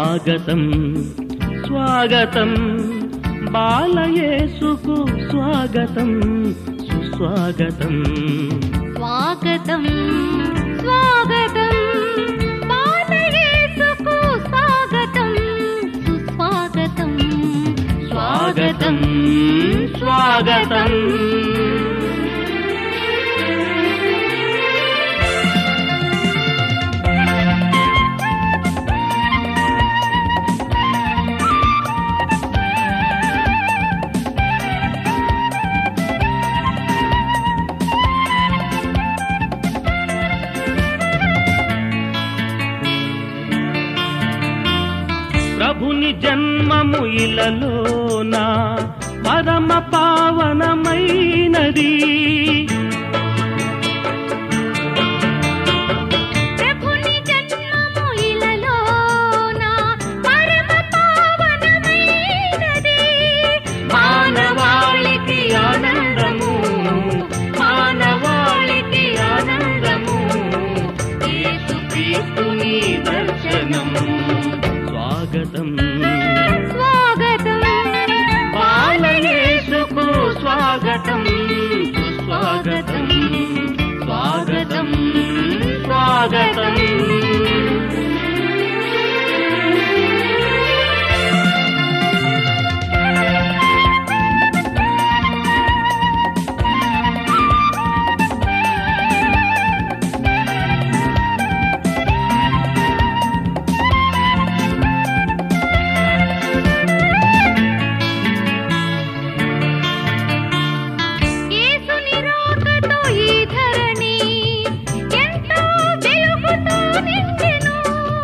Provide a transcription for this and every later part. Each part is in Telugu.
స్వాగతం స్వాగతం బాలయేసుకు స్వాగతం సుస్వాగతం స్వాగతం స్వాగతం బాలయేసుకు స్వాగతం సుస్వాగతం స్వాగతం స్వాగతం ప్రభుని జన్మము ఇలలోన పరమ పావనమైనది ప్రభుని జన్మము ఇలలోన పరమ పావనమైనది మానవాళికి ఆనందము మానవాళికి ఆనందము యేసుక్రీస్తుని దర్శనం స్వాగతం స్వాగతం బాలయేసుకు స్వాగతం సుస్వాగతం స్వాగతం స్వాగతం యేసుని రాకతో ఈ ధరణి ఎంతో వెలుగుతో నిండెను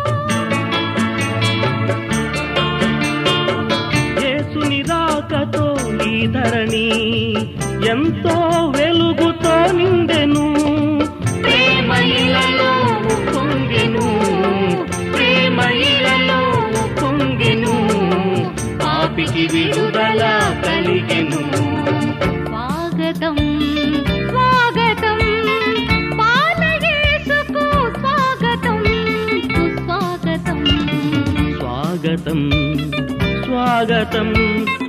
యేసుని రాకతో ఈ ధరణి ఎంతో వెలుగుతో నిండెను ప్రేమ ఇలలో పొంగెను ప్రేమ ఇలలో పొంగెను పాపికి విడుదల కలిగెను స్వాగతం స్వాగతం బాలయేసుకు స్వాగతం సుస్వాగతం స్వాగతం స్వాగతం